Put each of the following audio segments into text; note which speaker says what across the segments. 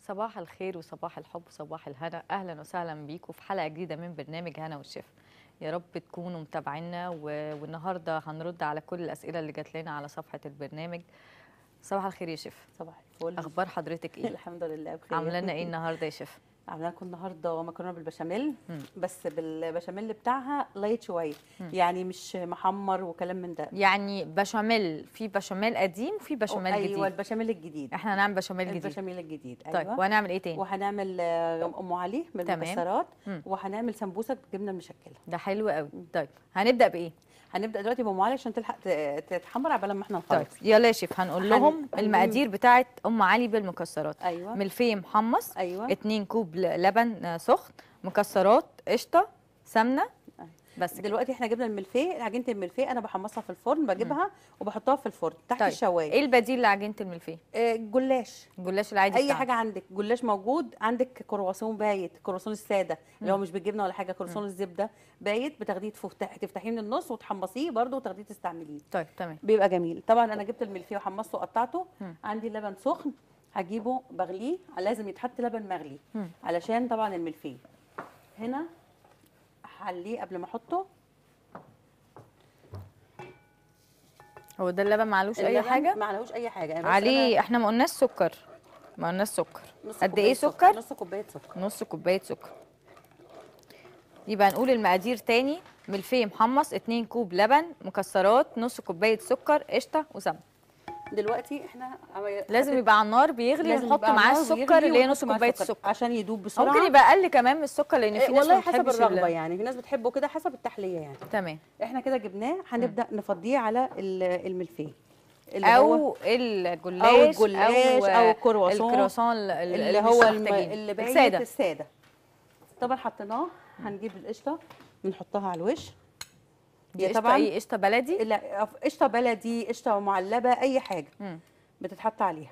Speaker 1: صباح الخير وصباح الحب وصباح الهنا اهلا وسهلا بيكم في حلقه جديده من برنامج هنا والشفا يا رب تكونوا متابعينا و... والنهارده هنرد على كل الاسئله اللي جات لنا على صفحه البرنامج صباح الخير يا شيف
Speaker 2: صباح الفل
Speaker 1: اخبار حضرتك ايه
Speaker 2: الحمد لله بخير
Speaker 1: عامله لنا ايه النهارده يا شيف
Speaker 2: عامله لكم النهارده مكرونه بالبشاميل
Speaker 1: مم.
Speaker 2: بس بالبشاميل بتاعها لايت شويه يعني مش محمر وكلام من ده
Speaker 1: يعني بشاميل في بشاميل قديم وفي بشاميل
Speaker 2: ايوه
Speaker 1: جديد
Speaker 2: البشاميل الجديد
Speaker 1: احنا هنعمل بشاميل جديد
Speaker 2: البشاميل الجديد
Speaker 1: طيب
Speaker 2: ايوه
Speaker 1: وهنعمل ايه تاني
Speaker 2: وهنعمل آه، ام علي
Speaker 1: تمام.
Speaker 2: بالمكسرات
Speaker 1: مم.
Speaker 2: وهنعمل سمبوسه بالجبنه المشكله
Speaker 1: ده حلو قوي طيب هنبدا بايه
Speaker 2: هنبدا دلوقتي بام علي عشان تلحق ت- تتحمر عبال ما احنا
Speaker 1: طيب
Speaker 2: نخلص
Speaker 1: يلا يا شيف هنقول
Speaker 2: هن-
Speaker 1: لهم
Speaker 2: هنجيب-
Speaker 1: المقادير بتاعه ام علي بالمكسرات
Speaker 2: ايوه
Speaker 1: ملفيه محمص
Speaker 2: ايوه
Speaker 1: 2 كوب ل- لبن آه، سخن مكسرات قشطه سمنه
Speaker 2: أيوة.
Speaker 1: بس كده
Speaker 2: دلوقتي احنا جبنا الملفيه عجينه الملفيه انا بحمصها في الفرن بجيبها وبحطها في الفرن تحت
Speaker 1: طيب
Speaker 2: الشوايه
Speaker 1: ايه البديل لعجينه الملفيه
Speaker 2: آه، جلاش
Speaker 1: الجلاش العادي
Speaker 2: اي
Speaker 1: بتاعنا.
Speaker 2: حاجه عندك جلاش موجود عندك كرواسون بايت كرواسون الساده اللي هو مش بالجبنه ولا حاجه كرواسون الزبده بايت بتاخديه تفتح تفتحيه من النص وتحمصيه برده وتاخديه تستعمليه
Speaker 1: طيب تمام
Speaker 2: بيبقى جميل طبعا انا جبت الملفيه وحمصته وقطعته
Speaker 1: مم.
Speaker 2: عندي لبن سخن هجيبه بغليه لازم يتحط لبن مغلي
Speaker 1: مم.
Speaker 2: علشان طبعا الملفيه هنا هحليه قبل ما احطه
Speaker 1: هو ده اللبن معلوش اي
Speaker 2: اللبن
Speaker 1: حاجه
Speaker 2: ما عليهوش اي حاجه أنا بس
Speaker 1: عليه
Speaker 2: أنا
Speaker 1: احنا ما قلناش سكر ما قلناش سكر
Speaker 2: نص
Speaker 1: قد
Speaker 2: كوباية
Speaker 1: ايه سكر
Speaker 2: نص كوبايه سكر
Speaker 1: نص كوبايه سكر يبقى نقول المقادير تاني ملفيه محمص 2 كوب لبن مكسرات نص كوبايه سكر قشطه وسمنه
Speaker 2: دلوقتي احنا عمل-
Speaker 1: لازم يبقى على النار بيغلي
Speaker 2: لازم
Speaker 1: ونحط
Speaker 2: يبقى
Speaker 1: معاه
Speaker 2: على النار
Speaker 1: السكر
Speaker 2: ويغلي
Speaker 1: اللي هي
Speaker 2: ونحط
Speaker 1: نص
Speaker 2: معاه
Speaker 1: كوبايه
Speaker 2: السكر
Speaker 1: السكر
Speaker 2: عشان يدوب بسرعه
Speaker 1: ممكن يبقى اقل كمان من السكر لان في
Speaker 2: إيه،
Speaker 1: ناس
Speaker 2: والله
Speaker 1: ما
Speaker 2: حسب
Speaker 1: بتحبش
Speaker 2: الرغبه
Speaker 1: ال-
Speaker 2: يعني في ناس بتحبه كده حسب التحليه يعني
Speaker 1: تمام
Speaker 2: احنا كده جبناه هنبدا نفضيه على ال- الملفيه اللي
Speaker 1: او
Speaker 2: هو
Speaker 1: الجلاش
Speaker 2: او الجلاش او الكرواسون
Speaker 1: الكرواسون ال- ال-
Speaker 2: اللي
Speaker 1: مش
Speaker 2: هو الم-
Speaker 1: محتاجين.
Speaker 2: اللي باين
Speaker 1: الساده
Speaker 2: الساده طبعا حطيناه هنجيب القشطه بنحطها على الوش
Speaker 1: دي
Speaker 2: هي
Speaker 1: قشطه
Speaker 2: طبعا
Speaker 1: ايه قشطه بلدي
Speaker 2: لا قشطه بلدي قشطه معلبه اي حاجه
Speaker 1: مم.
Speaker 2: بتتحط عليها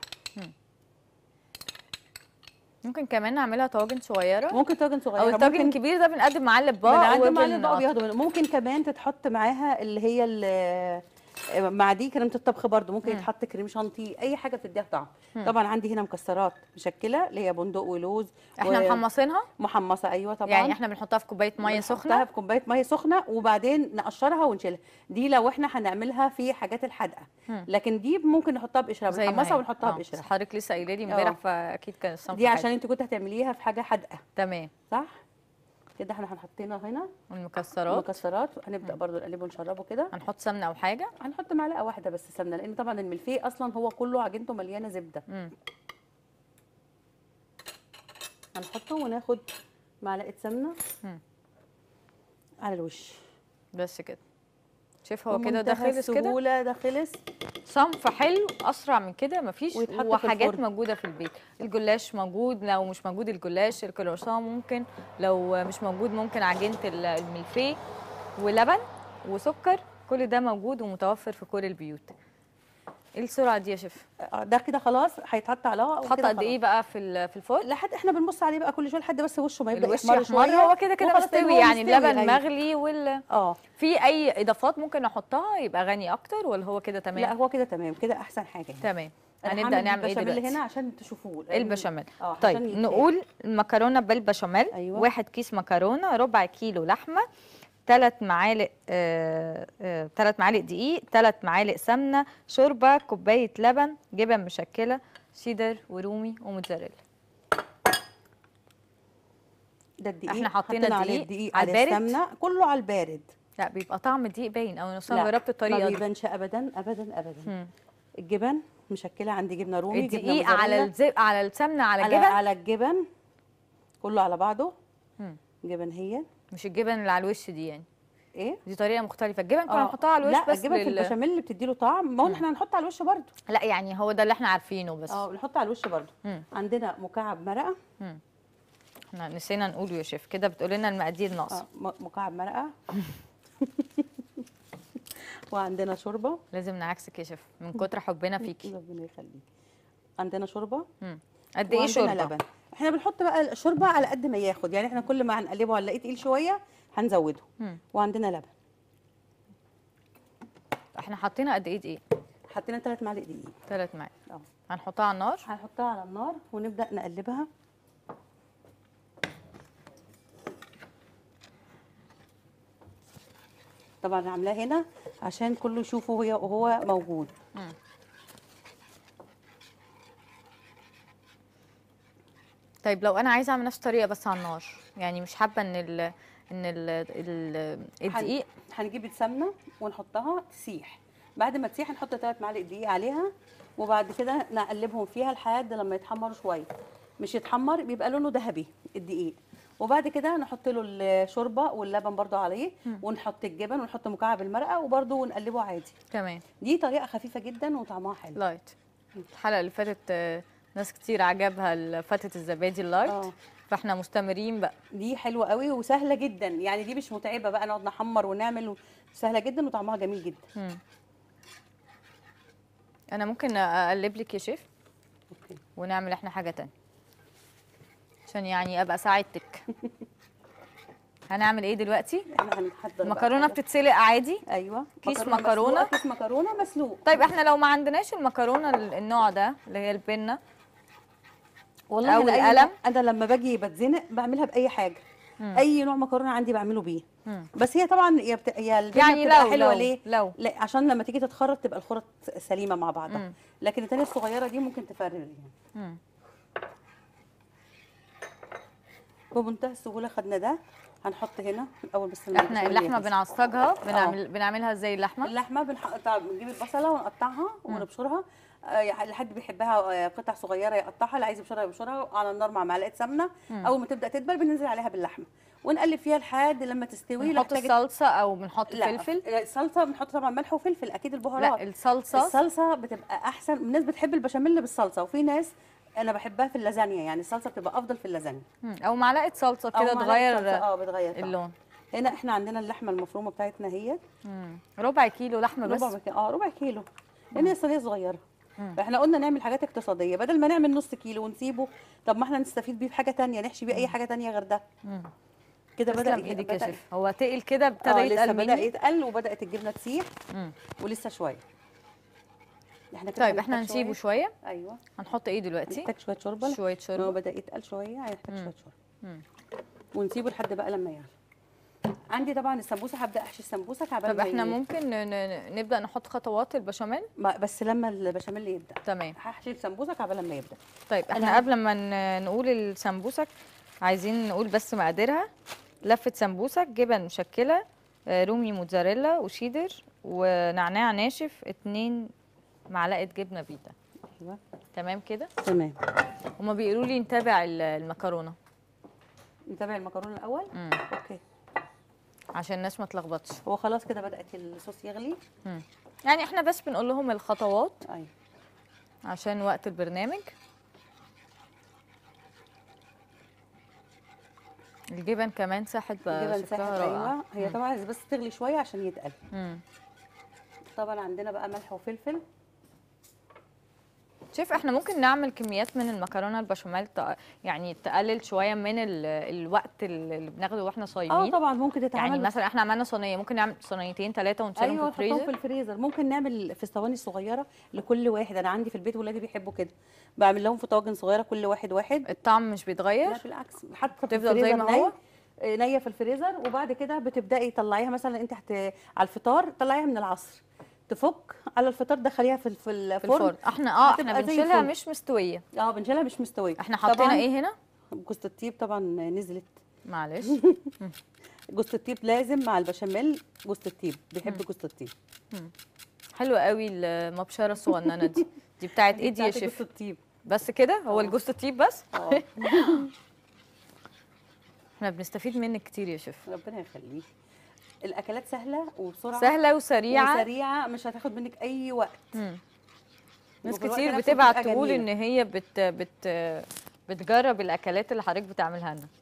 Speaker 1: ممكن كمان نعملها طواجن صغيره
Speaker 2: ممكن طاجن صغيره
Speaker 1: او الطاجن
Speaker 2: ممكن
Speaker 1: الكبير ده بنقدم معاه الاطباق
Speaker 2: بنعدم عليه
Speaker 1: وبن-
Speaker 2: بقى بياخدوا منه ممكن كمان تتحط معاها اللي هي ال- مع دي كريمه الطبخ برده ممكن
Speaker 1: مم.
Speaker 2: يتحط كريم شانتيه اي حاجه بتديها طعم
Speaker 1: مم.
Speaker 2: طبعا عندي هنا مكسرات مشكله اللي هي بندق ولوز
Speaker 1: احنا
Speaker 2: و-
Speaker 1: محمصينها
Speaker 2: محمصه ايوه طبعا
Speaker 1: يعني احنا بنحطها في كوبايه ميه
Speaker 2: بنحطها
Speaker 1: سخنه
Speaker 2: في كوبايه ميه سخنه وبعدين نقشرها ونشيلها دي لو احنا هنعملها في حاجات الحادقه
Speaker 1: مم.
Speaker 2: لكن دي ممكن نحطها بقشرها
Speaker 1: زي ما
Speaker 2: بنحمصها
Speaker 1: هي.
Speaker 2: ونحطها
Speaker 1: آه،
Speaker 2: بقشرها
Speaker 1: بس حضرتك لسه قايله لي امبارح
Speaker 2: آه.
Speaker 1: فاكيد كان الصنف
Speaker 2: دي
Speaker 1: حلو.
Speaker 2: عشان انت كنت هتعمليها في حاجه حادقه
Speaker 1: تمام
Speaker 2: صح كده احنا هنحطينا هنا
Speaker 1: والمكسرات
Speaker 2: مكسرات هنبدا برضو نقلبه ونشربه كده
Speaker 1: هنحط سمنه او حاجه
Speaker 2: هنحط معلقه واحده بس سمنه لان طبعا الملفيه اصلا هو كله عجينته مليانه زبده
Speaker 1: مم.
Speaker 2: هنحطه وناخد معلقه سمنه
Speaker 1: مم.
Speaker 2: على الوش
Speaker 1: بس كده شوف هو كده ده
Speaker 2: بمنتهى
Speaker 1: خلص كده
Speaker 2: السهوله ده خلص
Speaker 1: صنف حلو اسرع من كده مفيش
Speaker 2: ويتحط في
Speaker 1: وحاجات
Speaker 2: الفرن.
Speaker 1: موجوده في البيت الجلاش موجود لو مش موجود الجلاش الكرواسون ممكن لو مش موجود ممكن عجينه ال- الملفيه ولبن وسكر كل ده موجود ومتوفر في كل البيوت ايه السرعه دي يا شيف
Speaker 2: آه، ده كده خلاص هيتحط على
Speaker 1: تحط قد ايه بقى في ال- في الفرن
Speaker 2: لحد احنا بنبص عليه بقى كل شويه لحد بس وشه ما يبدا
Speaker 1: الوش
Speaker 2: يحمر
Speaker 1: يحمر
Speaker 2: شويه
Speaker 1: هو كده كده
Speaker 2: وخلاص
Speaker 1: مستوي
Speaker 2: هو
Speaker 1: يعني
Speaker 2: مستوي،
Speaker 1: اللبن
Speaker 2: أيوة.
Speaker 1: مغلي وال
Speaker 2: اه
Speaker 1: في اي اضافات ممكن احطها يبقى غني اكتر ولا هو كده تمام
Speaker 2: لا هو كده تمام كده احسن حاجه يعني.
Speaker 1: تمام
Speaker 2: أنا
Speaker 1: هنبدا
Speaker 2: هعمل
Speaker 1: نعمل ايه
Speaker 2: البشاميل
Speaker 1: دلوقتي
Speaker 2: هنا عشان تشوفوه لأن-
Speaker 1: البشاميل
Speaker 2: اه عشان
Speaker 1: طيب
Speaker 2: يتاكل.
Speaker 1: نقول المكرونه بالبشاميل
Speaker 2: أيوة.
Speaker 1: واحد كيس مكرونه ربع كيلو لحمه ثلاث معالق ثلاث معالق دقيق ثلاث معالق سمنه شوربه كوبايه لبن جبن مشكله شيدر ورومي وموتزاريلا
Speaker 2: ده الدقيق
Speaker 1: إحنا حطينا
Speaker 2: عليه
Speaker 1: دقيق
Speaker 2: الدقيق
Speaker 1: على
Speaker 2: على
Speaker 1: البارد؟
Speaker 2: السمنه كله على البارد
Speaker 1: لا بيبقى طعم الدقيق باين او انا
Speaker 2: لا،
Speaker 1: جربت الطريقه
Speaker 2: ما
Speaker 1: دي
Speaker 2: بيبانش ابدا ابدا ابدا
Speaker 1: مم.
Speaker 2: الجبن مشكله عندي جبنه رومي جبنه
Speaker 1: الدقيق على
Speaker 2: موزاريلا،
Speaker 1: الزب على السمنه على
Speaker 2: على
Speaker 1: الجبن
Speaker 2: على الجبن كله على بعضه
Speaker 1: مم.
Speaker 2: جبن هي
Speaker 1: مش الجبن اللي على الوش دي يعني
Speaker 2: ايه
Speaker 1: دي طريقه مختلفه الجبن كنا
Speaker 2: آه،
Speaker 1: بنحطها على الوش
Speaker 2: لا
Speaker 1: بس
Speaker 2: الجبن في
Speaker 1: لل...
Speaker 2: البشاميل اللي بتدي له طعم ما هو احنا هنحط على الوش برده
Speaker 1: لا يعني هو ده اللي احنا عارفينه بس
Speaker 2: اه بنحط على الوش برده
Speaker 1: مم.
Speaker 2: عندنا مكعب مرقه
Speaker 1: احنا نسينا نقول يا شيف كده بتقول لنا المقادير ناقصه
Speaker 2: اه م- مكعب مرقه وعندنا شوربه
Speaker 1: لازم نعكسك يا شيف من كتر حبنا فيكي
Speaker 2: ربنا يخليك عندنا شوربه
Speaker 1: مم. قد ايه
Speaker 2: وعندنا
Speaker 1: شوربه
Speaker 2: لبن احنا بنحط بقى الشوربه على قد ما ياخد يعني احنا كل ما هنقلبه هنلاقيه تقيل شويه هنزوده
Speaker 1: مم.
Speaker 2: وعندنا لبن
Speaker 1: احنا حطينا قد ايه دقيق
Speaker 2: حطينا ثلاث معالق دقيق
Speaker 1: ثلاث معالق
Speaker 2: اه
Speaker 1: هنحطها على النار
Speaker 2: هنحطها على النار ونبدا نقلبها طبعا عاملاه هنا عشان كله يشوفه وهي وهو موجود
Speaker 1: مم. طيب لو انا عايزه اعمل نفس الطريقه بس على النار يعني مش حابه ان ال ان ال ال الدقيق
Speaker 2: هنجيب السمنه ونحطها تسيح بعد ما تسيح نحط ثلاث معالق دقيق عليها وبعد كده نقلبهم فيها لحد لما يتحمروا شويه مش يتحمر بيبقى لونه ذهبي الدقيق وبعد كده نحط له الشوربه واللبن برضو عليه ونحط الجبن ونحط مكعب المرقه وبرضو ونقلبه عادي
Speaker 1: تمام
Speaker 2: دي طريقه خفيفه جدا وطعمها حلو
Speaker 1: لايت الحلقه اللي فاتت آه، ناس كتير عجبها ال- فتة الزبادي اللايت
Speaker 2: اه
Speaker 1: فاحنا مستمرين بقى
Speaker 2: دي حلوه قوي وسهله جدا يعني دي مش متعبه بقى نقعد نحمر ونعمل و- سهله جدا وطعمها جميل جدا
Speaker 1: مم. انا ممكن اقلب لك يا شيف
Speaker 2: اوكي
Speaker 1: ونعمل احنا حاجه تانية عشان يعني ابقى ساعدتك هنعمل ايه دلوقتي
Speaker 2: احنا هنحضر بقى
Speaker 1: المكرونه
Speaker 2: حاجة.
Speaker 1: بتتسلق عادي
Speaker 2: ايوه
Speaker 1: كيس
Speaker 2: مسلوقة،
Speaker 1: مكرونة.
Speaker 2: كيس مكرونه مسلوق
Speaker 1: طيب احنا لو ما عندناش المكرونه ال- النوع ده اللي هي البنه
Speaker 2: والله
Speaker 1: أو
Speaker 2: أنا أي
Speaker 1: القلم.
Speaker 2: نوع- انا لما باجي بتزنق بعملها باي حاجه
Speaker 1: مم.
Speaker 2: اي نوع مكرونه عندي بعمله بيه
Speaker 1: مم.
Speaker 2: بس هي طبعا هي, بت... هي البنة
Speaker 1: يعني
Speaker 2: بتبقى
Speaker 1: لو
Speaker 2: حلوه
Speaker 1: لو
Speaker 2: ليه
Speaker 1: لو
Speaker 2: لا عشان لما تيجي تتخرط تبقى الخرط سليمه مع بعضها
Speaker 1: مم.
Speaker 2: لكن التانية الصغيره دي ممكن تفرر يعني
Speaker 1: مم.
Speaker 2: بمنتهى السهوله خدنا ده هنحط هنا الاول بس
Speaker 1: احنا
Speaker 2: البشاميل
Speaker 1: اللحمه
Speaker 2: يغلي.
Speaker 1: بنعصجها بنعمل بنعملها ازاي اللحمه
Speaker 2: اللحمه بنحط بنجيب البصله ونقطعها ونبشرها آه، يعني اللي حد بيحبها آه، قطع صغيره يقطعها اللي عايز يبشرها يبشرها على النار مع معلقه سمنه
Speaker 1: مم.
Speaker 2: اول ما تبدا تدبل بننزل عليها باللحمه ونقلب فيها لحد لما تستوي لا
Speaker 1: بنحط
Speaker 2: احتاجت-
Speaker 1: الصلصه او بنحط
Speaker 2: لا
Speaker 1: فلفل
Speaker 2: الصلصه بنحط طبعا ملح وفلفل اكيد البهارات
Speaker 1: لا الصلصه
Speaker 2: الصلصه بتبقى احسن الناس بتحب البشاميل بالصلصه وفي ناس انا بحبها في اللازانيا يعني الصلصه بتبقى افضل في اللازانيا
Speaker 1: مم. او معلقه صلصه
Speaker 2: أو
Speaker 1: كده
Speaker 2: معلقة
Speaker 1: تغير
Speaker 2: صلصة، اه بتغير طعم.
Speaker 1: اللون
Speaker 2: هنا احنا عندنا اللحمه المفرومه بتاعتنا هي
Speaker 1: مم. ربع كيلو لحمه بس
Speaker 2: ربع كيلو اه ربع كيلو لان هي صينيه صغيره
Speaker 1: مم.
Speaker 2: فاحنا قلنا نعمل حاجات اقتصاديه بدل ما نعمل نص كيلو ونسيبه طب ما احنا نستفيد بيه في حاجه تانية نحشي بيه اي حاجه تانية غير ده
Speaker 1: مم.
Speaker 2: كده بدا
Speaker 1: تسلم ايدك يا
Speaker 2: بدأ-
Speaker 1: شيف هو تقل كده
Speaker 2: اه
Speaker 1: ابتدى
Speaker 2: لسه
Speaker 1: يتقل
Speaker 2: بدا
Speaker 1: مني
Speaker 2: يتقل وبدات الجبنه تسيح
Speaker 1: مم.
Speaker 2: ولسه شويه احنا كده
Speaker 1: طيب احنا
Speaker 2: هنحتاج
Speaker 1: هنسيبه شويه
Speaker 2: ايوه
Speaker 1: هنحط ايه دلوقتي
Speaker 2: محتاج شويه شوربه
Speaker 1: شويه
Speaker 2: هو
Speaker 1: شوربه
Speaker 2: بدا يتقل شويه هيحتاج
Speaker 1: مم.
Speaker 2: شويه شوربه
Speaker 1: مم.
Speaker 2: ونسيبه لحد بقى لما يعلى عندي طبعا السمبوسه هبدا احشي السمبوسه عبال
Speaker 1: طب
Speaker 2: ما
Speaker 1: احنا
Speaker 2: ي-
Speaker 1: ممكن ن- ن- نبدا نحط خطوات البشاميل
Speaker 2: ما- بس لما البشاميل يبدا
Speaker 1: تمام
Speaker 2: هحشي السمبوسه عبال ما يبدا
Speaker 1: طيب احنا
Speaker 2: أنا-
Speaker 1: قبل ما ن- نقول السمبوسك عايزين نقول بس مقاديرها لفه سمبوسك جبن مشكله آه، رومي موتزاريلا وشيدر ونعناع ناشف اتنين معلقه جبنه بيتا
Speaker 2: ايوه
Speaker 1: تمام كده
Speaker 2: تمام
Speaker 1: هما بيقولوا لي نتابع ال- المكرونه
Speaker 2: نتابع المكرونه الاول
Speaker 1: مم.
Speaker 2: اوكي
Speaker 1: عشان الناس ما تلخبطش
Speaker 2: هو خلاص كده بدات الصوص يغلي
Speaker 1: مم. يعني احنا بس بنقول لهم الخطوات
Speaker 2: ايوه
Speaker 1: عشان وقت البرنامج الجبن كمان ساحت بقى
Speaker 2: الجبن ساحت
Speaker 1: شكلها رائع.
Speaker 2: ايوه هي
Speaker 1: مم.
Speaker 2: طبعا عايز بس تغلي شويه عشان يتقل
Speaker 1: مم.
Speaker 2: طبعا عندنا بقى ملح وفلفل
Speaker 1: شايف احنا ممكن نعمل كميات من المكرونه البشاميل تق- يعني تقلل شويه من ال... الوقت اللي بناخده واحنا
Speaker 2: اه
Speaker 1: صايمين
Speaker 2: طبعا ممكن تتعمل
Speaker 1: يعني مثلا احنا عملنا صينيه ممكن نعمل صينيتين ثلاثه ونشيلهم
Speaker 2: ايوه
Speaker 1: في
Speaker 2: تحطهم في
Speaker 1: الفريزر
Speaker 2: الفريزر ممكن نعمل في الصواني الصغيره لكل واحد انا عندي في البيت ولادي بيحبوا كده بعمل لهم في طواجن صغيره كل واحد واحد
Speaker 1: الطعم مش بيتغير
Speaker 2: لا بالعكس حتى في
Speaker 1: تفضل زي
Speaker 2: الفريزر
Speaker 1: ما
Speaker 2: ني-
Speaker 1: هو؟
Speaker 2: آه، نيه في الفريزر وبعد كده بتبداي تطلعيها مثلا انت هت... على الفطار طلعيها من العصر تفك على الفطار دخليها في في
Speaker 1: في
Speaker 2: الفرن
Speaker 1: الفرن احنا اه احنا
Speaker 2: هتبقى زي
Speaker 1: بنشيلها
Speaker 2: الفل.
Speaker 1: مش مستويه
Speaker 2: اه بنشيلها مش مستويه
Speaker 1: احنا حطينا
Speaker 2: طبعاً
Speaker 1: ايه هنا
Speaker 2: جوز الطيب طبعا نزلت
Speaker 1: معلش
Speaker 2: جوز الطيب لازم مع البشاميل جوز الطيب بيحب جوز الطيب
Speaker 1: حلوه قوي المبشره الصغننه دي دي بتاعت ايه دي يا
Speaker 2: بتاعت
Speaker 1: شيف
Speaker 2: جوز الطيب
Speaker 1: بس كده هو
Speaker 2: آه.
Speaker 1: الجوز الطيب بس
Speaker 2: اه
Speaker 1: احنا بنستفيد منك كتير يا شيف
Speaker 2: ربنا يخليك الاكلات سهله وبسرعه
Speaker 1: سهله وسريعه
Speaker 2: وسريعه مش هتاخد منك اي وقت
Speaker 1: مم. ناس
Speaker 2: وفي الوقت
Speaker 1: كتير
Speaker 2: نفسه
Speaker 1: بتبعت
Speaker 2: بتبقى
Speaker 1: تقول
Speaker 2: جميلة.
Speaker 1: ان هي بت بت بتجرب الاكلات اللي حضرتك بتعملها لنا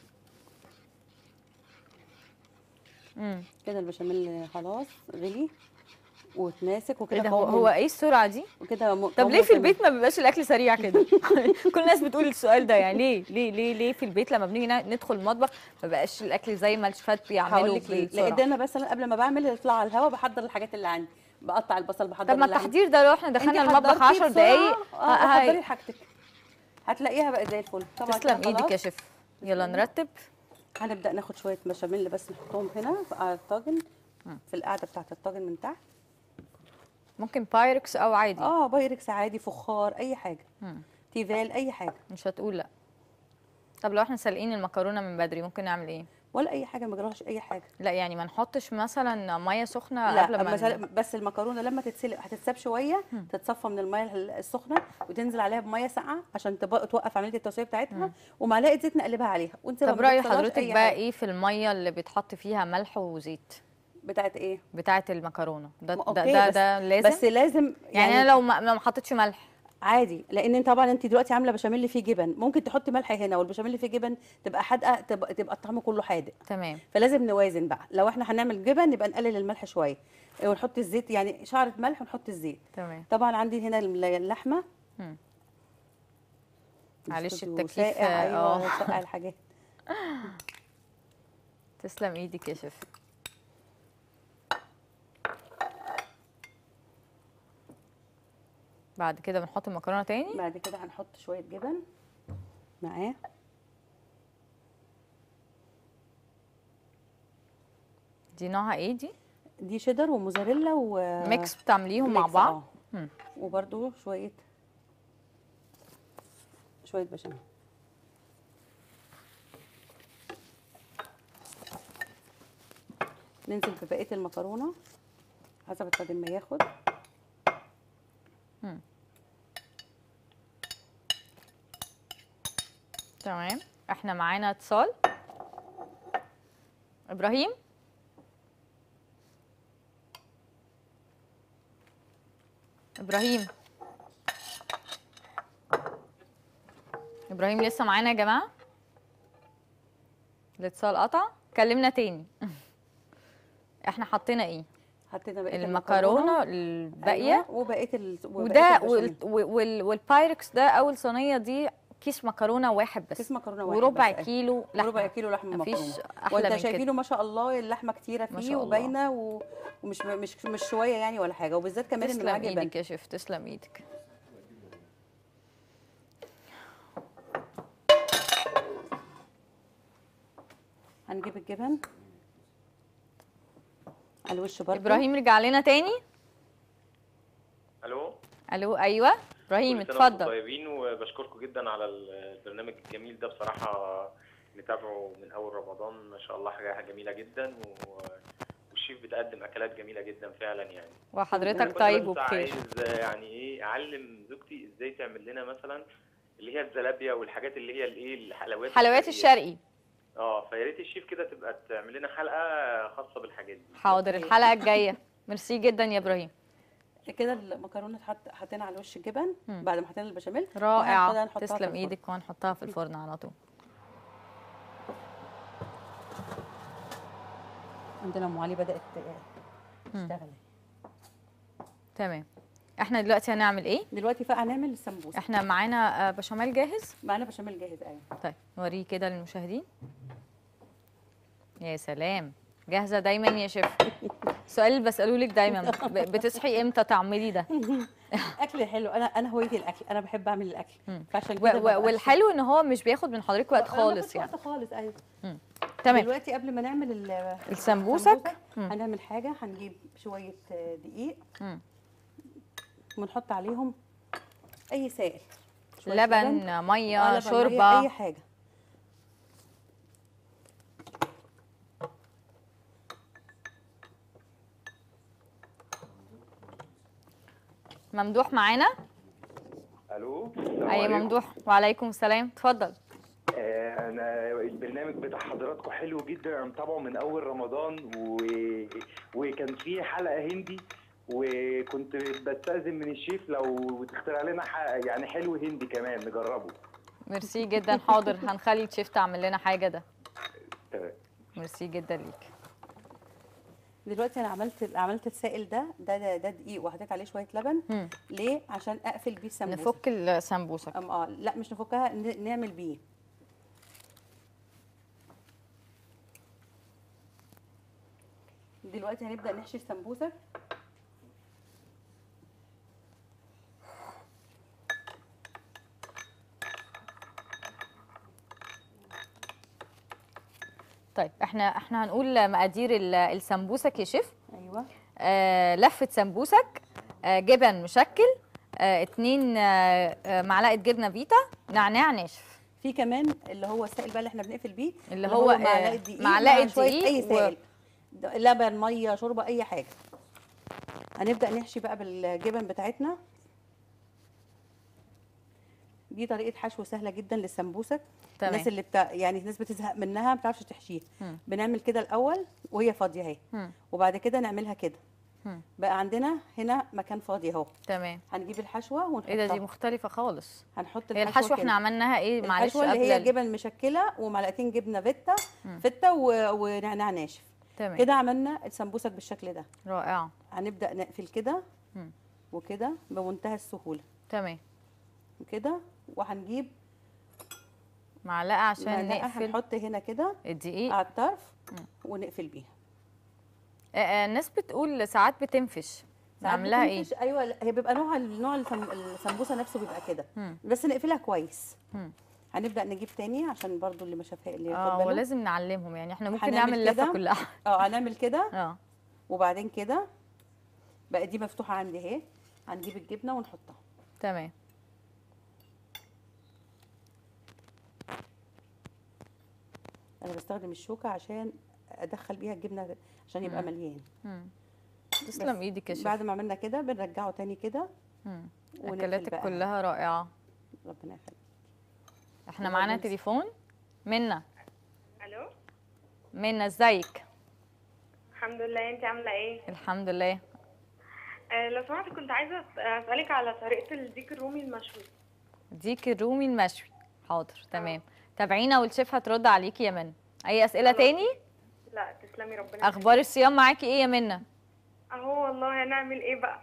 Speaker 1: امم
Speaker 2: كده البشاميل خلاص غلي واتماسك
Speaker 1: ايه
Speaker 2: وكده
Speaker 1: ده هو,
Speaker 2: قوامه-
Speaker 1: هو ايه السرعه دي
Speaker 2: وكده م-
Speaker 1: طب
Speaker 2: قوامه
Speaker 1: ليه في
Speaker 2: تمام.
Speaker 1: البيت ما بيبقاش الاكل سريع كده كل الناس بتقول السؤال ده يعني ليه ليه ليه ليه في البيت لما بنيجي نا- ندخل المطبخ ما بقاش الاكل زي ما الشيفات
Speaker 2: هقول
Speaker 1: بيعملوا
Speaker 2: لك ليه
Speaker 1: بالسرعه
Speaker 2: لان انا مثلا قبل ما بعمل اطلع على الهواء بحضر الحاجات اللي عندي بقطع البصل بحضر
Speaker 1: طب ما
Speaker 2: اللحمة.
Speaker 1: التحضير ده لو احنا دخلنا
Speaker 2: انتي
Speaker 1: المطبخ
Speaker 2: حضرتي
Speaker 1: 10
Speaker 2: بسرعة،
Speaker 1: دقايق
Speaker 2: اه
Speaker 1: ه- هي-
Speaker 2: حضري حاجتك هتلاقيها بقت زي الفل طبعا
Speaker 1: تسلم
Speaker 2: كده
Speaker 1: ايدك يا
Speaker 2: خلاص.
Speaker 1: شيف يلا نرتب
Speaker 2: هنبدا ناخد شويه بشاميل بس نحطهم هنا على الطاجن في القاعده بتاعه الطاجن من تحت
Speaker 1: ممكن بايركس او عادي
Speaker 2: اه بايركس عادي فخار اي حاجه
Speaker 1: مم.
Speaker 2: تيفال اي حاجه
Speaker 1: مش هتقول لا طب لو احنا سالقين المكرونه من بدري ممكن نعمل ايه
Speaker 2: ولا اي حاجه ما جراش اي حاجه
Speaker 1: لا يعني ما نحطش مثلا ميه سخنه
Speaker 2: لا
Speaker 1: قبل ما
Speaker 2: مثلا
Speaker 1: ن-
Speaker 2: بس المكرونه لما تتسلق هتتساب شويه تتصفى من الميه السخنه وتنزل عليها بميه ساقعه عشان تبقى توقف عمليه التسويه بتاعتها ومعلقه زيت نقلبها عليها ونسيبها
Speaker 1: طب
Speaker 2: ما
Speaker 1: راي
Speaker 2: تحصلهاش
Speaker 1: حضرتك
Speaker 2: أي
Speaker 1: بقى
Speaker 2: حاجة.
Speaker 1: ايه في الميه اللي بيتحط فيها ملح وزيت
Speaker 2: بتاعت ايه
Speaker 1: بتاعه المكرونه ده
Speaker 2: ما
Speaker 1: ده
Speaker 2: أوكي،
Speaker 1: ده,
Speaker 2: بس-
Speaker 1: ده لازم
Speaker 2: بس لازم
Speaker 1: يعني, انا لو ما ما حطيتش ملح
Speaker 2: عادي لان طبعا انت دلوقتي عامله بشاميل فيه جبن ممكن تحطي ملح هنا والبشاميل اللي فيه جبن تبقى حادقه تبقى, تبقى الطعم كله حادق
Speaker 1: تمام
Speaker 2: فلازم نوازن بقى لو احنا هنعمل جبن يبقى نقلل الملح شويه ونحط الزيت يعني شعره ملح ونحط الزيت
Speaker 1: تمام
Speaker 2: طبعا عندي هنا اللحمه
Speaker 1: مم. معلش
Speaker 2: استوديو
Speaker 1: التكييف
Speaker 2: ساقع ايوه
Speaker 1: اه
Speaker 2: هو ساقع الحاجات
Speaker 1: تسلم ايدك يا شيف بعد كده بنحط المكرونه تاني
Speaker 2: بعد كده هنحط شويه جبن معاه
Speaker 1: دي نوعها ايه دي
Speaker 2: دي شيدر وموزاريلا و
Speaker 1: ميكس بتعمليهم مع
Speaker 2: ميكس،
Speaker 1: بعض
Speaker 2: اه.
Speaker 1: مم.
Speaker 2: وبرده شويه شويه بشاميل ننزل ببقيه المكرونه حسب الطاجن ما ياخد
Speaker 1: تمام احنا معانا اتصال ابراهيم ابراهيم ابراهيم لسه معانا يا جماعه الاتصال قطع كلمنا تاني احنا حطينا ايه
Speaker 2: حطينا بقيه
Speaker 1: المكرونه الباقيه
Speaker 2: أيوة، وبقيه ال... وبقية
Speaker 1: وده
Speaker 2: البشاميل.
Speaker 1: وال... وال... والبايركس ده اول صينيه دي كيس مكرونه واحد بس
Speaker 2: كيس مكرونه واحد
Speaker 1: وربع
Speaker 2: بس، أيوة.
Speaker 1: كيلو لحمه
Speaker 2: وربع كيلو لحمه
Speaker 1: مفيش
Speaker 2: مفرومه
Speaker 1: احلى
Speaker 2: وانت
Speaker 1: من كده
Speaker 2: شايفينه ما شاء الله اللحمه كتيره
Speaker 1: ما
Speaker 2: فيه
Speaker 1: شاء الله.
Speaker 2: وباينه و... ومش مش مش شويه يعني ولا حاجه وبالذات كمان ان معاه
Speaker 1: تسلم
Speaker 2: جبن
Speaker 1: ايدك يا شيف تسلم ايدك
Speaker 2: هنجيب الجبن على الوش برضه
Speaker 1: ابراهيم رجع لنا تاني
Speaker 3: الو
Speaker 1: الو ايوه ابراهيم
Speaker 3: كل سنة وانتم
Speaker 1: اتفضل
Speaker 3: طيبين وبشكركم جدا على البرنامج الجميل ده بصراحه نتابعه من اول رمضان ما شاء الله حاجه جميله جدا و... والشيف بتقدم اكلات جميله جدا فعلا يعني أنا
Speaker 1: وحضرتك
Speaker 3: كنت
Speaker 1: طيب
Speaker 3: بس
Speaker 1: وبخير
Speaker 3: عايز يعني ايه اعلم زوجتي ازاي تعمل لنا مثلا اللي هي الزلابيا والحاجات اللي هي الايه الحلويات
Speaker 1: حلويات
Speaker 3: الشرقية.
Speaker 1: الشرقي
Speaker 3: اه فيا ريت الشيف كده تبقى تعمل لنا حلقه خاصه بالحاجات دي
Speaker 1: حاضر الحلقه الجايه ميرسي جدا يا ابراهيم
Speaker 2: كده المكرونه اتحط حطينا على الوش الجبن
Speaker 1: مم.
Speaker 2: بعد ما حطينا البشاميل وهناخدها
Speaker 1: رائعه
Speaker 2: نحطها في
Speaker 1: تسلم
Speaker 2: الفرن.
Speaker 1: ايدك وهنحطها في الفرن على طول
Speaker 2: عندنا ام علي بدات تشتغل
Speaker 1: تمام احنا دلوقتي هنعمل ايه
Speaker 2: دلوقتي بقى هنعمل السمبوسه
Speaker 1: احنا معانا آه، بشاميل جاهز
Speaker 2: معانا بشاميل جاهز ايوه
Speaker 1: طيب نوريه كده للمشاهدين يا سلام جاهزه دايما يا شيف السؤال اللي بساله لك دايما ب- بتصحي امتى تعملي ده
Speaker 2: اكل حلو انا انا هوايتي الاكل انا بحب اعمل الاكل
Speaker 1: مم.
Speaker 2: فعشان
Speaker 1: و-
Speaker 2: كده
Speaker 1: و-
Speaker 2: ببقى
Speaker 1: والحلو ان هو مش بياخد من حضرتك وقت
Speaker 2: أنا ما
Speaker 1: خالص
Speaker 2: باخدش
Speaker 1: يعني
Speaker 2: وقت خالص ايوه
Speaker 1: تمام
Speaker 2: دلوقتي قبل ما نعمل ال-
Speaker 1: السمبوسك مم.
Speaker 2: هنعمل حاجه هنجيب شويه آه، دقيق
Speaker 1: مم.
Speaker 2: ونحط عليهم اي سائل شوية
Speaker 1: لبن
Speaker 2: آه،
Speaker 1: ميه
Speaker 2: لبن،
Speaker 1: شوربه
Speaker 2: اي حاجه
Speaker 1: ممدوح معانا
Speaker 4: الو السلام
Speaker 1: اي
Speaker 4: عليكم.
Speaker 1: ممدوح وعليكم السلام اتفضل
Speaker 4: آه انا البرنامج بتاع حضراتكم حلو جدا انا متابعه من اول رمضان و... وكان في حلقه هندي وكنت بستأذن من الشيف لو تخترع لنا ح... يعني حلو هندي كمان نجربه
Speaker 1: ميرسي جدا حاضر هنخلي الشيف تعمل لنا حاجه ده
Speaker 4: تمام
Speaker 1: ميرسي جدا ليك
Speaker 2: دلوقتي انا عملت عملت السائل ده ده ده, ده دقيق وحطيت عليه شويه لبن
Speaker 1: مم.
Speaker 2: ليه عشان اقفل بيه السمبوسه
Speaker 1: نفك السمبوسك
Speaker 2: أم اه لا مش نفكها ن- نعمل بيه دلوقتي هنبدا نحشي السمبوسه
Speaker 1: طيب احنا احنا هنقول مقادير ال- السمبوسك يا شيف
Speaker 2: ايوه
Speaker 1: آه لفه سمبوسك آه جبن مشكل آه اتنين آه آه معلقه جبنه فيتا نعناع ناشف
Speaker 2: في كمان اللي هو السائل بقى اللي احنا بنقفل بيه
Speaker 1: اللي هو، آه،
Speaker 2: معلقه دقيق
Speaker 1: معلقة
Speaker 2: مع شوية
Speaker 1: دقيق
Speaker 2: اي
Speaker 1: و-
Speaker 2: سائل د- لبن ميه شوربه اي حاجه هنبدا نحشي بقى بالجبن بتاعتنا دي طريقه حشو سهله جدا للسمبوسك
Speaker 1: تمام.
Speaker 2: الناس اللي بتا... يعني الناس بتزهق منها ما بتعرفش تحشيها
Speaker 1: مم.
Speaker 2: بنعمل كده الاول وهي فاضيه اهي
Speaker 1: مم.
Speaker 2: وبعد كده نعملها كده
Speaker 1: مم.
Speaker 2: بقى عندنا هنا مكان فاضي اهو
Speaker 1: تمام
Speaker 2: هنجيب الحشوه ونحطها
Speaker 1: ايه ده دي مختلفه خالص
Speaker 2: هنحط
Speaker 1: هي الحشوه احنا
Speaker 2: كده.
Speaker 1: عملناها ايه معلش
Speaker 2: الحشوه اللي
Speaker 1: قبل
Speaker 2: هي
Speaker 1: ال-
Speaker 2: جبن مشكله ومعلقتين جبنه فيتا فته و... ونعناع ناشف
Speaker 1: تمام
Speaker 2: كده عملنا السمبوسك بالشكل ده
Speaker 1: رائعه
Speaker 2: هنبدا نقفل كده
Speaker 1: مم.
Speaker 2: وكده بمنتهى السهوله
Speaker 1: تمام
Speaker 2: كده وهنجيب
Speaker 1: معلقه عشان
Speaker 2: معلقة
Speaker 1: نقفل
Speaker 2: هنحط هنا كده
Speaker 1: الدقيق
Speaker 2: على الطرف ونقفل بيها
Speaker 1: آه، آه، الناس بتقول ساعات بتنفش
Speaker 2: ساعات
Speaker 1: نعملها ايه
Speaker 2: بتنفش- ايوه لا، هي بيبقى نوع نوع السم- السمبوسه نفسه بيبقى كده
Speaker 1: مم.
Speaker 2: بس نقفلها كويس
Speaker 1: مم.
Speaker 2: هنبدا نجيب تاني عشان برضو اللي ما شافها اللي ياخد
Speaker 1: اه
Speaker 2: باله
Speaker 1: ولازم نعلمهم يعني احنا ممكن
Speaker 2: هنعمل
Speaker 1: نعمل اللفه
Speaker 2: كده.
Speaker 1: كلها
Speaker 2: اه هنعمل كده
Speaker 1: اه
Speaker 2: وبعدين كده بقى دي مفتوحه عندي اهي هنجيب الجبنه ونحطها
Speaker 1: تمام
Speaker 2: انا بستخدم الشوكه عشان ادخل بيها الجبنه عشان يبقى
Speaker 1: مم.
Speaker 2: مليان
Speaker 1: مم. تسلم ايدك يا شيف
Speaker 2: بعد ما عملنا كده بنرجعه تاني كده
Speaker 1: مم.
Speaker 2: ونقفل
Speaker 1: اكلاتك
Speaker 2: بقى.
Speaker 1: كلها رائعه
Speaker 2: ربنا يخليك
Speaker 1: احنا
Speaker 2: وبعدين
Speaker 1: معانا
Speaker 2: س-
Speaker 1: تليفون منا
Speaker 5: الو
Speaker 1: منا ازيك
Speaker 5: الحمد لله انت عامله ايه
Speaker 1: الحمد لله
Speaker 5: آه لو سمحت كنت عايزه أس- اسالك على طريقه الديك الرومي المشوي
Speaker 1: ديك الرومي المشوي حاضر تمام تابعينا والشيف هترد عليكي يا منى اي اسئله
Speaker 5: خلاص.
Speaker 1: تاني
Speaker 5: لا تسلمي ربنا
Speaker 1: اخبار الصيام معاكي ايه يا منى
Speaker 5: يخليك. اهو والله هنعمل ايه بقى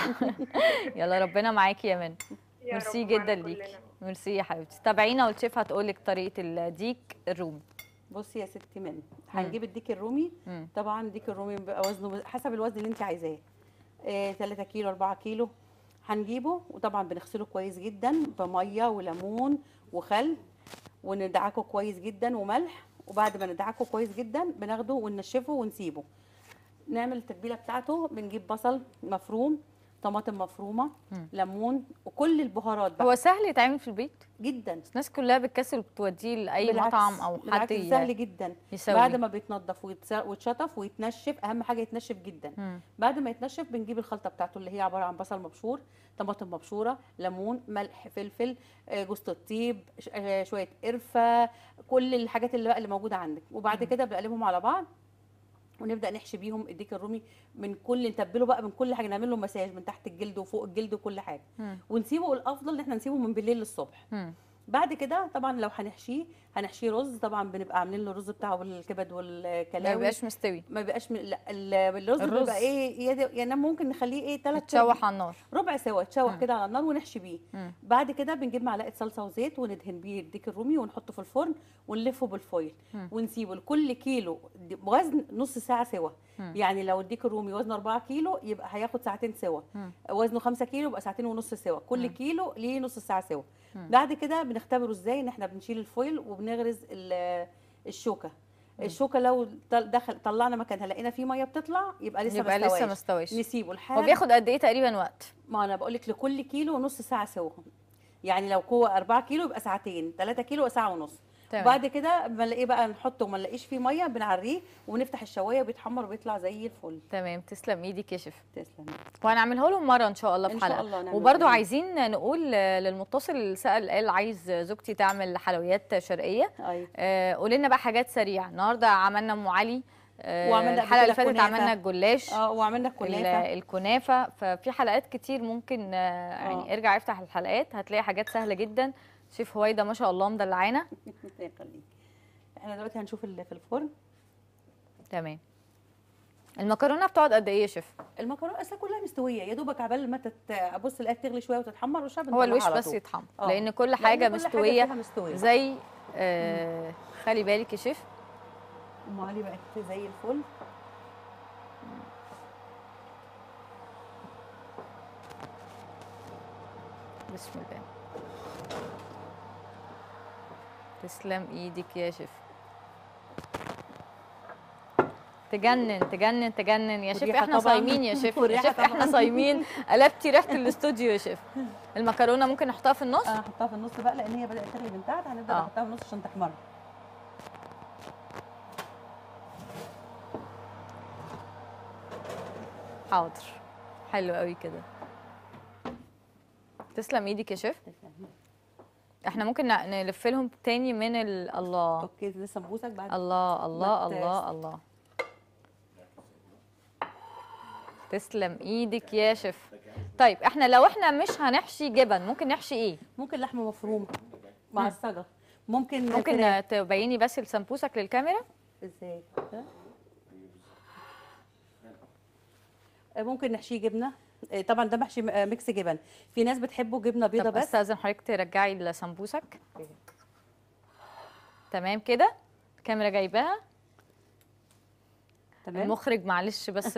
Speaker 1: يلا ربنا معاكي يا منى
Speaker 5: يا
Speaker 1: ميرسي
Speaker 5: رب
Speaker 1: جدا
Speaker 5: معانا
Speaker 1: ليكي
Speaker 5: كلنا.
Speaker 1: ميرسي يا حبيبتي تابعينا والشيف هتقولك طريقه الديك الرومي
Speaker 2: بصي يا ستي من هنجيب الديك الرومي
Speaker 1: مم.
Speaker 2: طبعا الديك الرومي بيبقى وزنه حسب الوزن اللي انت عايزاه آه 3 كيلو 4 كيلو هنجيبه وطبعا بنغسله كويس جدا بميه وليمون وخل وندعكه كويس جدا وملح وبعد ما ندعكه كويس جدا بناخده وننشفه ونسيبه نعمل التتبيله بتاعته بنجيب بصل مفروم طماطم مفرومه
Speaker 1: مم.
Speaker 2: ليمون وكل البهارات بقى
Speaker 1: هو سهل يتعمل في البيت
Speaker 2: جدا
Speaker 1: الناس كلها بتكسل وبتوديه لاي
Speaker 2: بالعكس-
Speaker 1: مطعم او
Speaker 2: بالعكس
Speaker 1: حد ي-
Speaker 2: سهل جدا
Speaker 1: يسوي
Speaker 2: بعد ما بيتنضف ويتس- ويتشطف ويتنشف اهم حاجه يتنشف جدا
Speaker 1: مم.
Speaker 2: بعد ما يتنشف بنجيب الخلطه بتاعته اللي هي عباره عن بصل مبشور طماطم مبشوره ليمون ملح فلفل آه، جوز الطيب ش- آه، شويه قرفه كل الحاجات اللي بقى اللي موجوده عندك وبعد كده بنقلبهم على بعض ونبدا نحشي بيهم الديك الرومي من كل نتبله بقى من كل حاجه نعمل له مساج من تحت الجلد وفوق الجلد وكل حاجه
Speaker 1: مم.
Speaker 2: ونسيبه الافضل ان احنا نسيبه من بالليل للصبح
Speaker 1: مم.
Speaker 2: بعد كده طبعا لو هنحشيه هنحشيه رز طبعا بنبقى عاملين له الرز بتاعه بالكبد
Speaker 1: ما
Speaker 2: والكلاوي
Speaker 1: بيبقاش مستوي
Speaker 2: ما بيبقاش من لا ال- الرز
Speaker 1: الرز.
Speaker 2: بيبقى ايه يد- يعني ممكن نخليه ايه ثلاث
Speaker 1: يتشوح على النار
Speaker 2: ربع سوا يتشوح
Speaker 1: مم.
Speaker 2: كده على النار ونحشي بيه
Speaker 1: مم.
Speaker 2: بعد كده بنجيب معلقه صلصه وزيت وندهن بيه الديك الرومي ونحطه في الفرن ونلفه بالفويل
Speaker 1: مم.
Speaker 2: ونسيبه لكل كيلو د- وزن نص ساعه سوا
Speaker 1: مم.
Speaker 2: يعني لو الديك الرومي وزنه 4 كيلو يبقى هياخد ساعتين سوا
Speaker 1: مم.
Speaker 2: وزنه 5 كيلو يبقى ساعتين ونص سوا كل
Speaker 1: مم.
Speaker 2: كيلو ليه نص ساعه سوا
Speaker 1: مم.
Speaker 2: بعد كده بنختبره ازاي ان احنا بنشيل الفويل وبنغرز ال- الشوكه الشوكه لو طل- دخل طلعنا مكانها لقينا فيه ميه بتطلع يبقى لسه
Speaker 1: يبقى
Speaker 2: ما
Speaker 1: لسه ما
Speaker 2: استواش
Speaker 1: استويش
Speaker 2: نسيبه
Speaker 1: هو
Speaker 2: لحد
Speaker 1: بياخد قد ايه تقريبا وقت
Speaker 2: ما انا بقول لك لكل كيلو نص ساعه سوا يعني لو هو 4 كيلو يبقى ساعتين 3 كيلو يبقى ساعه ونص
Speaker 1: تمام.
Speaker 2: بعد كده ما نلاقيه بقى نحطه وما نلاقيش فيه ميه بنعريه ونفتح الشوايه بيتحمر وبيطلع زي الفل
Speaker 1: تمام تسلم ايدك يا شيف
Speaker 2: تسلم
Speaker 1: وهنعملها لهم مره ان شاء الله في
Speaker 2: إن شاء
Speaker 1: حلقه
Speaker 2: الله نعمل
Speaker 1: وبرده
Speaker 2: كده.
Speaker 1: عايزين نقول للمتصل اللي سال قال عايز زوجتي تعمل حلويات شرقيه
Speaker 2: ايوه
Speaker 1: آه، قولي لنا بقى حاجات سريعه النهارده عملنا ام علي آه،
Speaker 2: وعملنا قبل
Speaker 1: الحلقه اللي
Speaker 2: كده
Speaker 1: فاتت
Speaker 2: كنافة.
Speaker 1: عملنا الجلاش
Speaker 2: اه وعملنا
Speaker 1: ال-
Speaker 2: كنافه
Speaker 1: الكنافه ففي حلقات كتير ممكن آه، يعني
Speaker 2: آه.
Speaker 1: ارجع افتح الحلقات هتلاقي حاجات سهله جدا شيف هويدا ما شاء الله مدلعانا
Speaker 2: الله يخليك احنا دلوقتي هنشوف اللي في الفرن
Speaker 1: تمام المكرونه بتقعد قد ايه يا شيف
Speaker 2: المكرونه اصلا كلها مستويه يا دوبك عبال ما تت... ابص الاقيها تغلي شويه وتتحمر والشعب
Speaker 1: هو الوش بس يتحمر
Speaker 2: آه.
Speaker 1: لان كل
Speaker 2: لأن
Speaker 1: حاجه
Speaker 2: كل
Speaker 1: مستويه
Speaker 2: فيها مستويه
Speaker 1: زي آه خلي بالك يا شيف
Speaker 2: ام علي بقت زي الفل
Speaker 1: بسم الله تسلم ايدك يا شيف تجنن تجنن تجنن يا شيف
Speaker 2: والريحة
Speaker 1: احنا
Speaker 2: طبعاً.
Speaker 1: صايمين يا شيف يا
Speaker 2: والريحة
Speaker 1: شيف احنا
Speaker 2: طبعاً.
Speaker 1: صايمين قلبتي ريحه الاستوديو يا شيف المكرونه ممكن نحطها في النص
Speaker 2: انا هحطها في النص بقى لان هي بدات تغلي من تحت هنبدا
Speaker 1: آه.
Speaker 2: نحطها في النص عشان تحمر
Speaker 1: حاضر حلو قوي كده تسلم ايدك يا شيف احنا ممكن ن- نلف لهم تاني من ال... الله
Speaker 2: اوكي ده سمبوسك بعد
Speaker 1: الله الله
Speaker 2: ما ت-
Speaker 1: الله الله تسلم ايدك يا شيف طيب احنا لو احنا مش هنحشي جبن ممكن نحشي ايه
Speaker 2: ممكن لحمه مفرومه معصجه ممكن فراخ.
Speaker 1: ممكن تبيني بس السمبوسك للكاميرا
Speaker 2: ازاي كده؟ آه، ممكن نحشيه جبنه آه، طبعا ده محشي م- آه، ميكس جبن في ناس بتحبه جبنه بيضه
Speaker 1: طب
Speaker 2: بس
Speaker 1: استاذن حضرتك ترجعي السمبوسك تمام كده الكاميرا جايباها
Speaker 2: تمام
Speaker 1: المخرج معلش بس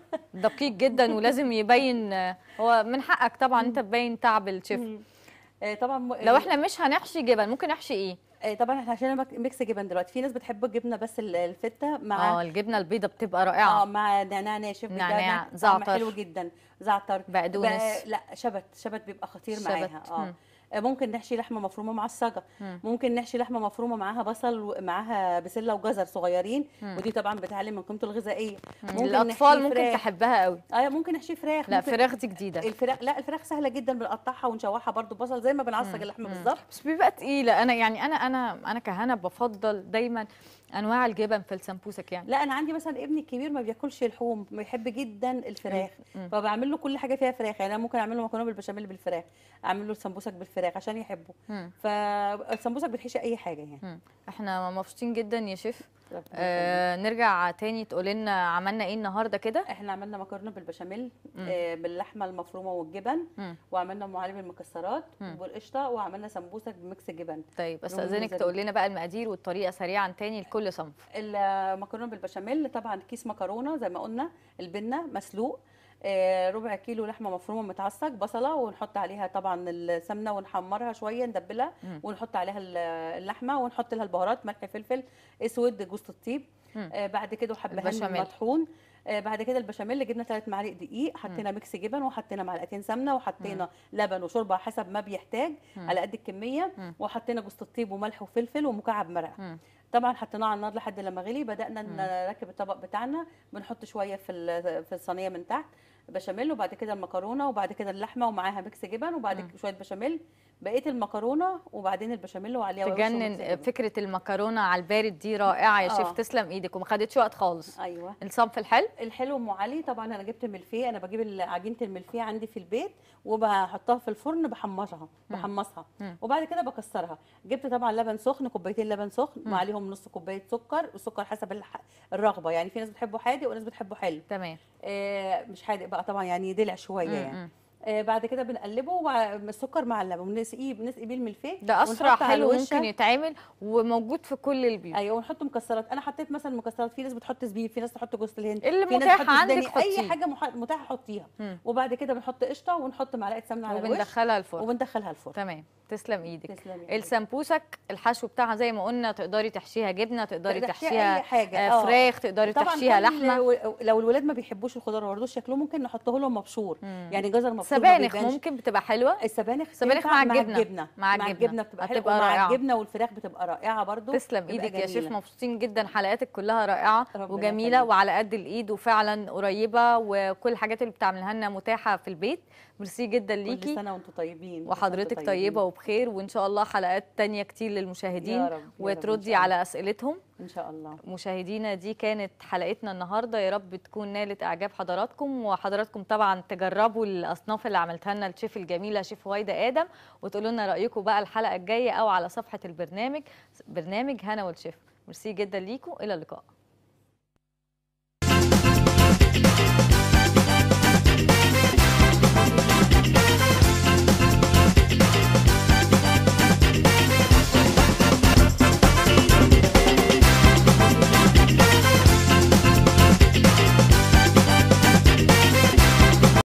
Speaker 1: دقيق جدا ولازم يبين هو من حقك طبعا انت تبين تعب الشيف
Speaker 2: آه، طبعا م-
Speaker 1: لو احنا مش هنحشي جبن ممكن نحشي ايه
Speaker 2: آه، طبعا احنا عشان مك- ميكس جبن دلوقتي في ناس بتحب الجبنه بس ال- الفته مع
Speaker 1: اه الجبنه البيضه بتبقى
Speaker 2: اه
Speaker 1: رائعه
Speaker 2: مع نعناع ناشف بيديها
Speaker 1: نعناع،
Speaker 2: طعم
Speaker 1: زعتر.
Speaker 2: حلو جدا زعتر
Speaker 1: بقدونس.
Speaker 2: بقى- لا شبت شبت بيبقى خطير
Speaker 1: شبت،
Speaker 2: معاها اه
Speaker 1: مم.
Speaker 2: آه، ممكن نحشي لحمه مفرومه معصجه
Speaker 1: مم.
Speaker 2: ممكن نحشي لحمه مفرومه معاها بصل ومعاها بسله وجزر صغيرين ودي طبعا بتعلي من قيمته الغذائيه ممكن
Speaker 1: الاطفال
Speaker 2: نحشي
Speaker 1: ممكن
Speaker 2: فراخ.
Speaker 1: تحبها قوي
Speaker 2: اه ممكن نحشي فراخ
Speaker 1: لا
Speaker 2: ممكن
Speaker 1: فراخ دي جديده
Speaker 2: الفراخ لا الفراخ سهله جدا بنقطعها ونشوحها برضو بصل زي ما بنعصج اللحمه بالظبط
Speaker 1: بس بيبقى تقيله انا يعني انا انا انا كهنا بفضل دايما انواع الجبن في السمبوسك يعني
Speaker 2: لا انا عندي مثلا ابني الكبير ما بياكلش لحوم بيحب جدا الفراخ فبعمل له كل حاجه فيها فراخ يعني انا ممكن اعمل له مكرونه بالبشاميل بالفراخ اعمل له السمبوسك بالفراخ عشان يحبه
Speaker 1: مم.
Speaker 2: فالسمبوسك بتحشي اي حاجه يعني
Speaker 1: مم. احنا مبسوطين جدا يا شيف
Speaker 2: ربنا يخليك.
Speaker 1: آه نرجع تاني تقول لنا عملنا ايه النهارده كده
Speaker 2: احنا عملنا مكرونه بالبشاميل آه باللحمه المفرومه والجبن
Speaker 1: مم.
Speaker 2: وعملنا ام علي بالمكسرات والقشطه وعملنا سمبوسك بميكس جبن
Speaker 1: طيب
Speaker 2: رومي
Speaker 1: استاذنك
Speaker 2: وزبيب.
Speaker 1: تقول لنا بقى المقادير والطريقه سريعا تاني لكل صنف
Speaker 2: المكرونه بالبشاميل طبعا كيس مكرونه زي ما قلنا البنه مسلوق آه، ربع كيلو لحمه مفرومه متعصج بصله ونحط عليها طبعا السمنه ونحمرها شويه ندبلها ونحط عليها ال- اللحمه ونحط لها البهارات ملح فلفل اسود جوز الطيب آه، بعد كده حبهان
Speaker 1: البشاميل.
Speaker 2: مطحون آه، بعد كده البشاميل جبنا ثلاث معالق دقيق حطينا ميكس جبن وحطينا معلقتين سمنه وحطينا لبن وشوربه حسب ما بيحتاج على قد الكميه وحطينا جوز الطيب وملح وفلفل ومكعب مرقه طبعا حطيناه على النار لحد لما غلي بدانا نركب الطبق بتاعنا بنحط شويه في ال- في الصينيه من تحت بشاميل وبعد كده المكرونه وبعد كده اللحمه ومعاها ميكس جبن وبعد كده شويه بشاميل بقيه المكرونه وبعدين البشاميل وعليها وش وميكس
Speaker 1: تجنن
Speaker 2: جبن.
Speaker 1: فكره المكرونه على البارد دي رائعه يا شيف
Speaker 2: آه.
Speaker 1: تسلم ايدك وما خدتش وقت خالص
Speaker 2: ايوه
Speaker 1: الصنف الحلو
Speaker 2: الحلو ام علي طبعا انا جبت ملفيه انا بجيب ال- عجينه الملفيه عندي في البيت وبحطها في الفرن بحمصها بحمصها وبعد كده بكسرها جبت طبعا لبن سخن كوبايتين لبن سخن وعليهم نص كوبايه سكر والسكر حسب الح- الرغبه يعني في ناس بتحبه حادق وناس بتحبه حلو
Speaker 1: تمام
Speaker 2: آه مش حادق بقى طبعا يعني دلع شويه
Speaker 1: مم،
Speaker 2: يعني آه بعد كده بنقلبه مع السكر مع اللبن ونسقيه بنسقي بيه الملفيه
Speaker 1: ده اسرع
Speaker 2: ونحط على
Speaker 1: حلو
Speaker 2: الوشة-
Speaker 1: ممكن يتعمل وموجود في كل البيوت
Speaker 2: ايوه ونحط مكسرات انا حطيت مثلا مكسرات في ناس بتحط زبيب في ناس تحط جوز الهند
Speaker 1: اللي
Speaker 2: في ناس
Speaker 1: متاح
Speaker 2: تحط
Speaker 1: عندك
Speaker 2: سوداني،
Speaker 1: حطيه.
Speaker 2: اي حاجه مح- متاحه حطيها
Speaker 1: مم.
Speaker 2: وبعد كده بنحط قشطه ونحط معلقه سمنه على الوش
Speaker 1: وبندخلها الفرن
Speaker 2: وبندخلها الفرن
Speaker 1: تمام تسلم ايدك
Speaker 2: تسلمي يا
Speaker 1: السمبوسك الحشو بتاعها زي ما قلنا تقدري تحشيها جبنه تقدري
Speaker 2: تحشيها
Speaker 1: تحشيها
Speaker 2: أي حاجة،
Speaker 1: آه،
Speaker 2: آه.
Speaker 1: فراخ تقدري
Speaker 2: طبعا
Speaker 1: تحشيها
Speaker 2: كل-
Speaker 1: لحمه
Speaker 2: لو الولاد ما بيحبوش الخضار وما رضوش ياكلوه ممكن نحطه لهم مبشور يعني جزر مبشور ما
Speaker 1: سبانخ
Speaker 2: بيبانش.
Speaker 1: ممكن بتبقى حلوه
Speaker 2: السبانخ
Speaker 1: السبانخ
Speaker 2: تنفع
Speaker 1: مع
Speaker 2: مع
Speaker 1: الجبنة.
Speaker 2: الجبنه
Speaker 1: مع
Speaker 2: مع
Speaker 1: الجبنة.
Speaker 2: الجبنه بتبقى حلوه
Speaker 1: هتبقى
Speaker 2: ومع
Speaker 1: رائعة.
Speaker 2: الجبنه والفراخ بتبقى رائعه برضو
Speaker 1: تسلم
Speaker 2: بتبقى
Speaker 1: ايدك يا شيف
Speaker 2: جميلة.
Speaker 1: مبسوطين جدا حلقاتك كلها رائعه
Speaker 2: ربنا
Speaker 1: وجميله
Speaker 2: يخليك.
Speaker 1: وعلى قد الايد وفعلا قريبه وكل الحاجات اللي بتعملها لنا متاحه في البيت ميرسي جدا
Speaker 2: كل
Speaker 1: ليكي
Speaker 2: سنه وانتم طيبين كل سنة
Speaker 1: وحضرتك
Speaker 2: وانتم
Speaker 1: طيبه وبخير وان شاء الله حلقات تانية كتير للمشاهدين
Speaker 2: يا رب، يا رب إن
Speaker 1: وتردي
Speaker 2: شاء الله.
Speaker 1: على اسئلتهم
Speaker 2: ان شاء الله
Speaker 1: مشاهدينا دي كانت حلقتنا النهارده يا رب تكون نالت اعجاب حضراتكم وحضراتكم طبعا تجربوا الاصناف اللي عملتها لنا الشيف الجميله شيف هويدا ادم وتقولوا لنا رايكم بقى الحلقه الجايه او على صفحه البرنامج برنامج هنا والشيف ميرسي جدا ليكم الى اللقاء